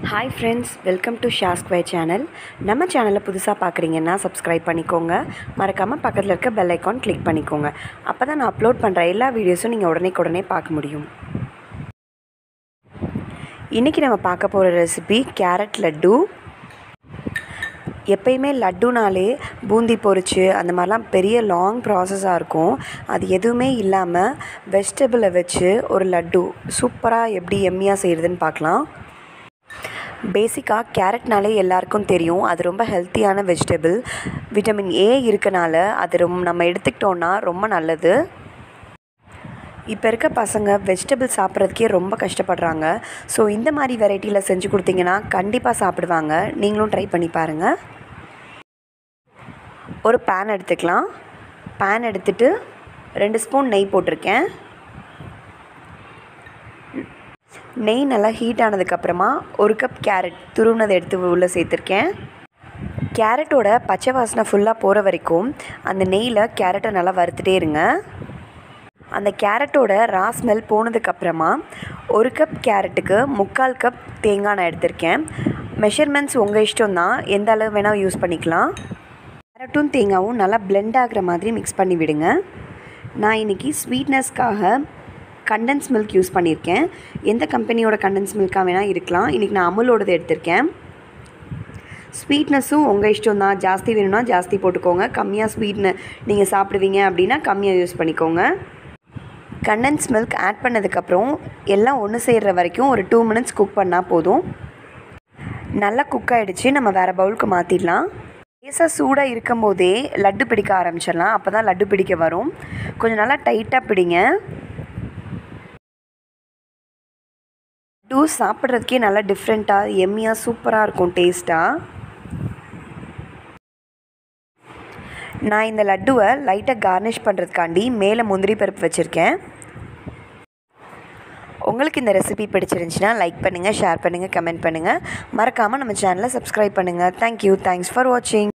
hi friends welcome to ஷா square channel நம்ம சேனலை புதுசாக பார்க்குறீங்கன்னா சப்ஸ்கிரைப் பண்ணிக்கோங்க மறக்காமல் பக்கத்தில் இருக்க பெல் ஐக்கான் கிளிக் பண்ணிக்கோங்க அப்போ தான் நான் அப்லோட் பண்ணுற எல்லா வீடியோஸும் நீங்கள் உடனே உடனே பார்க்க முடியும் இன்றைக்கி நம்ம பார்க்க போகிற ரெசிபி கேரட் லட்டு எப்பயுமே லட்டுனாலே பூந்தி பொரிச்சு அந்த மாதிரிலாம் பெரிய லாங் ப்ராசஸாக இருக்கும் அது எதுவுமே இல்லாமல் வெஜிடபிளை வச்சு ஒரு லட்டு சூப்பராக எப்படி எம்மியாக செய்கிறதுன்னு பார்க்கலாம் பேசிக்காக கேரட்னாலே எல்லாருக்கும் தெரியும் அது ரொம்ப ஹெல்த்தியான வெஜிடபிள் விட்டமின் ஏ இருக்கனால அது ரொம்ப நம்ம எடுத்துக்கிட்டோன்னா ரொம்ப நல்லது இப்போ இருக்க பசங்க வெஜிடபிள் சாப்பிட்றதுக்கே ரொம்ப கஷ்டப்படுறாங்க ஸோ இந்த மாதிரி வெரைட்டியில் செஞ்சு கொடுத்தீங்கன்னா கண்டிப்பாக சாப்பிடுவாங்க நீங்களும் ட்ரை பண்ணி பாருங்கள் ஒரு பேன் எடுத்துக்கலாம் பேன் எடுத்துட்டு ரெண்டு ஸ்பூன் நெய் போட்டிருக்கேன் நெய் நல்லா ஹீட் ஆனதுக்கப்புறமா ஒரு கப் கேரட் துருவினதை எடுத்து உள்ளே சேர்த்துருக்கேன் கேரட்டோட பச்சை வாசனை ஃபுல்லாக போகிற வரைக்கும் அந்த நெய்யில் கேரட்டை நல்லா வறுத்துட்டே இருங்க அந்த கேரட்டோட ரா ஸ்மெல் போனதுக்கப்புறமா ஒரு கப் கேரட்டுக்கு முக்கால் கப் தேங்காய் நான் எடுத்திருக்கேன் மெஷர்மெண்ட்ஸ் உங்கள் இஷ்டம் தான் எந்த அளவு வேணால் யூஸ் பண்ணிக்கலாம் கேரட்டும் தேங்காயும் நல்லா பிளெண்ட் ஆகிற மாதிரி மிக்ஸ் பண்ணி விடுங்க நான் இன்றைக்கி ஸ்வீட்னஸ்க்காக கண்டன்ஸ் மில்க் யூஸ் பண்ணியிருக்கேன் எந்த கம்பெனியோட கண்டன்ஸ் மில்காக வேணால் இருக்கலாம் இன்றைக்கி நான் அமுலோடது எடுத்திருக்கேன் ஸ்வீட்னஸும் உங்கள் இஷ்டம் தான் ஜாஸ்தி வேணும்னா ஜாஸ்தி போட்டுக்கோங்க கம்மியாக ஸ்வீட்னு நீங்கள் சாப்பிடுவீங்க அப்படின்னா கம்மியாக யூஸ் பண்ணிக்கோங்க கண்டன்ஸ் மில்க் ஆட் பண்ணதுக்கப்புறம் எல்லாம் ஒன்று சேர்கிற வரைக்கும் ஒரு டூ மினிட்ஸ் குக் பண்ணால் போதும் நல்லா குக் ஆகிடுச்சு நம்ம வேறு பவுலுக்கு மாற்றிடலாம் லேசாக சூடாக இருக்கும் போதே லட்டு பிடிக்க ஆரம்பிச்சிடலாம் அப்போ தான் லட்டு பிடிக்க வரும் கொஞ்சம் நல்லா டைட்டாக பிடிங்க லட்டு சாப்பிட்றதுக்கே நல்லா டிஃப்ரெண்ட்டாக எம்மியாக சூப்பராக இருக்கும் டேஸ்ட்டாக நான் இந்த லட்டுவை லைட்டாக கார்னிஷ் பண்ணுறதுக்காண்டி மேலே முந்திரி பருப்பு வச்சுருக்கேன் உங்களுக்கு இந்த ரெசிபி பிடிச்சிருந்துச்சின்னா லைக் பண்ணுங்கள் ஷேர் பண்ணுங்கள் கமெண்ட் பண்ணுங்கள் மறக்காமல் நம்ம சேனலை சப்ஸ்கிரைப் பண்ணுங்கள் தேங்க்யூ தேங்க்ஸ் ஃபார் வாட்சிங்